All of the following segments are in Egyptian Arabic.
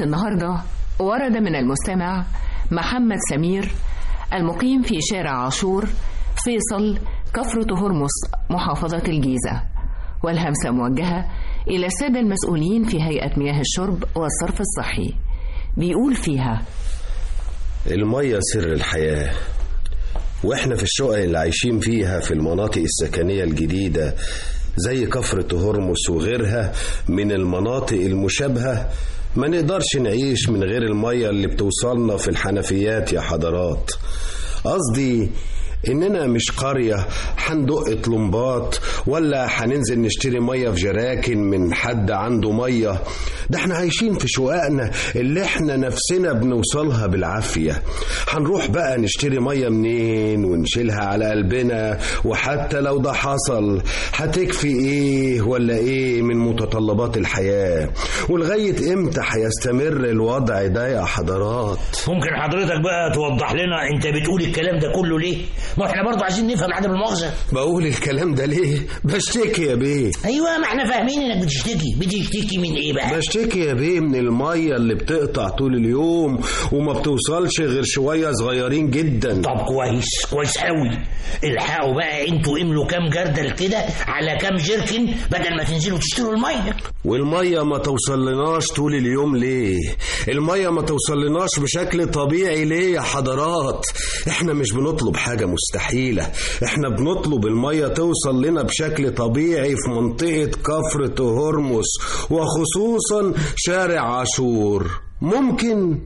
النهاردة ورد من المستمع محمد سمير المقيم في شارع عاشور فيصل كفرة هرمس محافظة الجيزة والهمسة موجهة إلى السادة المسؤولين في هيئة مياه الشرب والصرف الصحي بيقول فيها المية سر الحياة واحنا في الشقق اللي عايشين فيها في المناطق السكنية الجديدة زي كفرة هرمس وغيرها من المناطق المشابهة ما نقدرش نعيش من غير المية اللي بتوصلنا في الحنفيات يا حضرات قصدي إننا مش قرية هندق طلمبات ولا هننزل نشتري مية في جراكن من حد عنده مية ده احنا عايشين في شققنا اللي احنا نفسنا بنوصلها بالعافية هنروح بقى نشتري مية منين ونشيلها على قلبنا وحتى لو ده حصل هتكفي ايه ولا ايه من متطلبات الحياة ولغاية امتى هيستمر الوضع ده يا حضرات ممكن حضرتك بقى توضح لنا انت بتقول الكلام ده كله ليه ما احنا برضه عايزين نفهم عدم المؤاخذه بقول الكلام ده ليه بشتكي يا بيه ايوه ما احنا فاهمين انك بتشتكي بتشتكي من ايه بقى بشتكي يا بيه من المية اللي بتقطع طول اليوم وما بتوصلش غير شوية صغيرين جدا طب كويس كويس قوي الحقوا بقى انتوا املوا كام جردل كده على كام جيركن بدل ما تنزلوا تشتروا الميه والمية ما توصلناش طول اليوم ليه المية ما توصلناش بشكل طبيعي ليه يا حضرات احنا مش بنطلب حاجة مستحيلة احنا بنطلب المية توصل لنا بشكل طبيعي في منطقة كفرة هرمس وخصوصا شارع عاشور ممكن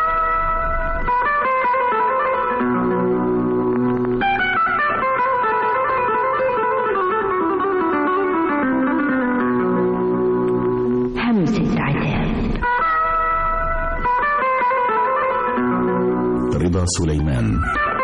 همسة عتاب رضا سليمان